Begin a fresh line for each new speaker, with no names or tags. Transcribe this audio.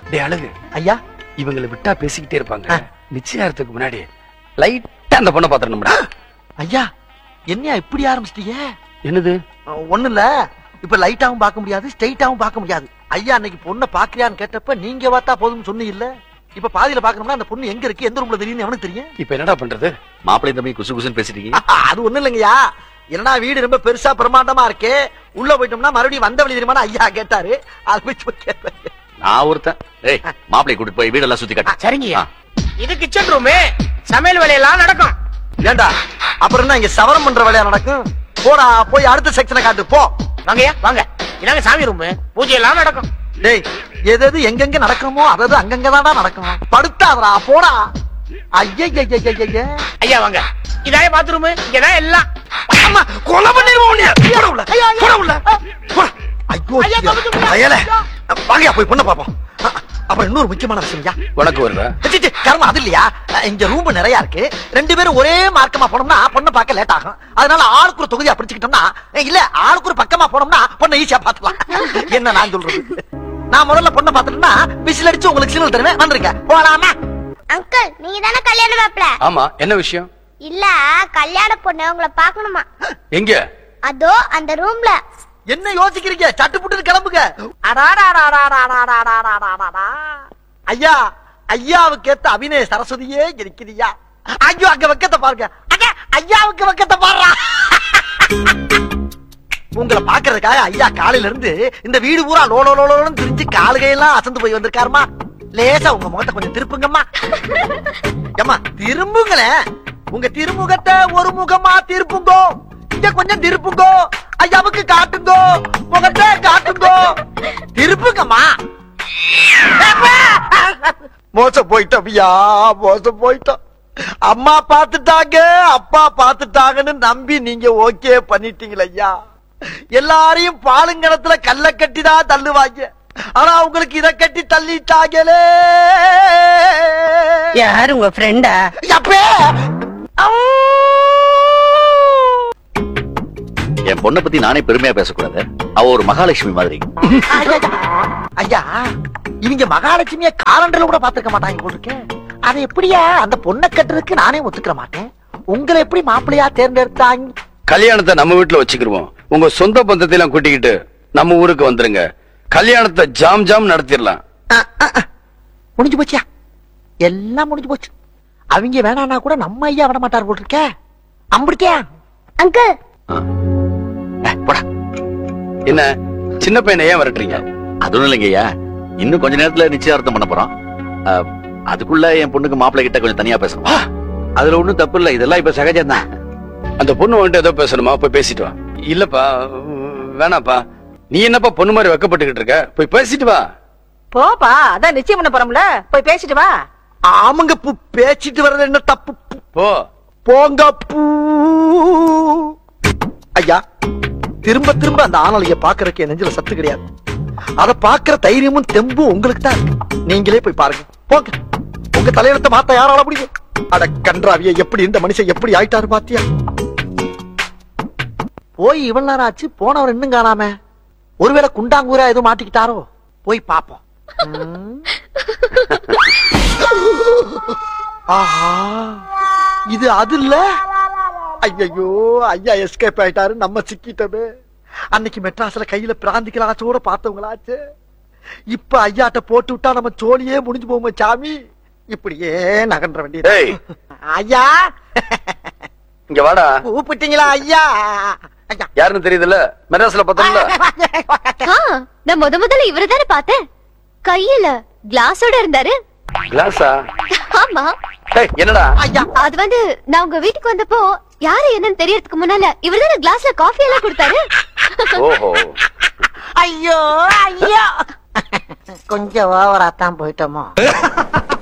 டே அழகு
ஐயா
இவங்களை விட்டா பேசிக்கிட்டே இருப்பாங்க நிச்சயார்த்தத்துக்கு முன்னாடி லைட்டா அந்த பொண்ணை பாத்துறணும்டா
ஐயா என்னையா இப்படி ஆரம்பிச்சிட்டீங்க
என்னது
ஒண்ணு இல்ல இப்ப லைட்டாவும் பார்க்க முடியாது ஸ்ட்ரைட்டாவும் பார்க்க முடியாது ஐயா அன்னைக்கு பொண்ணை பாக்குறியான்னு கேட்டப்ப நீங்க பார்த்தா போதும்னு சொன்னீங்கல்ல இப்ப பாதியில பாக்கணும்னா அந்த பொண்ணு எங்க இருக்கு எந்த ரூம்ல தெரியும் எவனுக்கு தெரியும்
இப்ப என்னடா பண்றது
மாப்பிள்ளை தம்பி குசு குசுன்னு பேசிட்டீங்க
அது ஒண்ணு இல்லைங்கய்யா என்னன்னா வீடு ரொம்ப பெருசா பிரம்மாண்டமா இருக்கு உள்ள போயிட்டோம்னா மறுபடியும் வந்த வழி தெரியுமா ஐயா கேட்டாரு அது போய் சொல்லி கேட்பேன்.
நான் ஒருத்தன் ஏய் மாப்பிள்ளை கூட்டிட்டு போய் வீடெல்லாம் சுத்தி காட்டு
சரிங்கய்யா
ஆ.
இது கிச்சன் ரூமு சமையல் வேலையெல்லாம் நடக்கும்
ஏண்டா அப்புறம் என்ன இங்க சவரம் பண்ற வேலையா நடக்கும் போடா போய் அடுத்த செக்ஷனை காட்டு போ
வாங்கய்யா வாங்க இதாங்க சாமி ரூமு பூஜை எல்லாம் நடக்கும்
டேய் எது எது எங்கெங்க நடக்கணுமோ அதது அங்கங்க தான்டா நடக்கும் படுத்தாதடா போடா ஐயா
ஐயா வாங்க இதாய பாத்ரூமு இங்கதான் எல்லாம்
அம்மா கொலை பண்ணிடுவோம் உன்னைய. போடா உள்ள, போடா உள்ள, போடா. ஐயோ
ஐயா, தப்பிச்சு விடு.
அயலே. வாங்கயா போய் பொண்ணை பாப்போம் அ, அப்புறம் இன்னொரு முக்கியமான விஷயம்யா
உனக்கு வருதா
சி, சி, கர்மம் அது இல்லையா இங்க ரூம் நிறைய இருக்கு ரெண்டு பேரும் ஒரே மார்க்கமா போனோம்னா பொண்ணை பார்க்க லேட் ஆகும் அதனால ஆளுக்கு ஒரு தொகுதியா பிடிச்சுக்கிட்டோம்னா இல்ல ஆளுக்கு ஒரு பக்கமா போனோம்னா பொண்ணை ஈஸியா பாத்துக்கலாம் என்ன நான் சொல்றது நான் முதல்ல பொண்ணை பாத்துட்டேன்னா விசில் அடிச்சு உங்களுக்கு சிக்னல் தருவேன் வந்துருங்க போலாமா
அங்கிள் நீங்க தானே கல்யாண மாப்பிள
ஆமா என்ன விஷயம்
இல்ல கல்யாண பொண்ணு உங்களை பார்க்கணுமா
எங்க
அதோ அந்த ரூம்ல
என்ன யோசிக்கிறீங்க சட்டு புட்டு கிளம்புங்க அடாடாடாடாடாடாடாடாடாடாடா. ஐயா ஐயாவுக்கு ஏத்த அபிநய சரஸ்வதியே இருக்குதுயா ஐயோ அங்க வெக்கத்தை பாருங்க அங்க ஐயாவுக்கு வெக்கத்தை பாருடா உங்களை பாக்குறதுக்காக ஐயா காலையில இருந்து இந்த வீடு பூரா லோலோ லோலோன்னு திரிஞ்சு காலுகையெல்லாம் அசந்து போய் வந்திருக்காருமா லேசா உங்க முகத்தை கொஞ்சம் திருப்புங்கம்மா ஏம்மா திரும்புங்களேன் உங்க திருமுகத்தை ஒரு முகமா திருப்புங்கோ இங்க கொஞ்சம் திருப்புங்கோ ஐயாவுக்கு காட்டுங்கோ முகத்தை காட்டுங்கோ திருப்புங்கம்மா மோசம் போயிட்டோம் ஐயா மோசம் போயிட்டோம் அம்மா பாத்துட்டாங்க அப்பா பாத்துட்டாங்கன்னு நம்பி நீங்க ஓகே பண்ணிட்டீங்களே ஐயா எல்லாரையும் பாலுங்கணத்துல கல்ல கட்டி தான் தள்ளுவாங்க ஆனா உங்களுக்கு இத கட்டி தள்ளிட்டாங்களே
யாரு உங்க ஃப்ரெண்டா
அப்பே
என் பொண்ணை பத்தி நானே பெருமையா பேசக்கூடாது அவ ஒரு மகாலட்சுமி மாதிரி
ஐயா இவங்க மகாலட்சுமிய காலண்டர்ல கூட பாத்துக்க மாட்டாங்க போட்டுருக்கேன் அதை எப்படியா அந்த பொண்ணை கட்டுறதுக்கு நானே ஒத்துக்கிற மாட்டேன் உங்களை எப்படி மாப்பிள்ளையா தேர்ந்தெடுத்தாங்க
கல்யாணத்தை நம்ம வீட்டுல வச்சுக்கிருவோம் உங்க சொந்த பந்தத்தை எல்லாம் கூட்டிக்கிட்டு நம்ம ஊருக்கு வந்துருங்க கல்யாணத்தை ஜாம் ஜாம் நடத்திடலாம்
அஹ், அஹ், அஹ். முடிஞ்சு போச்சியா எல்லாம் முடிஞ்சு போச்சு அவங்க வேணான்னா கூட நம்ம ஐயா விட மாட்டார் போட்டிருக்க அம்பிடிக்கா
அங்கிள்
ஏய், போடா
என்ன சின்ன பையனை ஏன் விரட்டுறீங்க
அது ஒண்ணும் இல்லைங்கய்யா இன்னும் கொஞ்ச நேரத்துல நிச்சயார்த்தம் பண்ண போறோம் அஹ், அதுக்குள்ள என் பொண்ணுக்கு மாப்பிள்ளை கிட்ட கொஞ்சம் தனியா பேசணும் அதுல ஒண்ணும் தப்பு இல்ல இதெல்லாம் இப்ப சகஜம் தான்
அந்த பொண்ணு வந்துட்டு ஏதோ பேசணுமா போய் பேசிட்டு வா இல்லப்பா வேணாப்பா நீ என்னப்பா பொண்ணு மாதிரி வெக்கப்பட்டுக்கிட்டு இருக்க போய் பேசிட்டு வா
போப்பா அதான் நிச்சயம் பண்ண போறோம்ல போய் பேசிட்டு வா
ஆமாங்க பூ பேச்சிட்டு வர்றது என்ன தப்பு பூ.
போ
போங்க பூ ஐயா திரும்ப திரும்ப அந்த ஆணலைய பாக்குறதுக்கு என் நெஞ்சில சத்து கிடையாது அத பாக்குற தைரியமும் தெம்பும் உங்களுக்கு தான் இருக்கு நீங்களே போய் பாருங்க போங்க உங்க தலையெழுத்த மாத்த யாரால முடியும் அட கன்றாவிய எப்படி இந்த மனுஷன் எப்படி ஆயிட்டாரு பாத்தியா போய் இவ்வளவு நேரம் ஆச்சு போனவர் இன்னும் காணாம ஒருவேளை குண்டாங்கூரா எதுவும் மாட்டிக்கிட்டாரோ போய் பாப்போம் ம். ஆஹா இது அது இல்ல ஐயோ ஐயா எஸ்கேப் ஆயிட்டாரு நம்ம சிக்கிட்டோமே அன்னைக்கு மெட்ராஸ்ல கையில பிராந்தி கிளாச்சோட பார்த்தவங்களாச்சு இப்ப ஐயாட்ட போட்டு விட்டா நம்ம சோழியே முடிஞ்சு போவோமே சாமி இப்படியே நகன்ற வேண்டியது
ஏய்.
ஐயா
இங்க வாடா
கூப்பிட்டீங்களா ஐயா ஐயா
யாருன்னு தெரியுதுல்ல மெட்ராஸ்ல பார்த்தோம்ல
ஆ, நான் முத முதல்ல இவரை தானே பார்த்தேன் கையில கிளாஸோட இருந்தாரு
கிளாஸா
ஆமா
ஏய், என்னடா
ஐயா
அது வந்து நான் உங்க வீட்டுக்கு வந்தப்போ யாரு என்னன்னு தெரியறதுக்கு முன்னால இவர் தானே கிளாஸ்ல காஃபி எல்லாம் கொடுத்தாரு
ஓஹோ
ஐயோ ஐயோ கொஞ்சம் ஓவரா தான் போயிட்டோமோ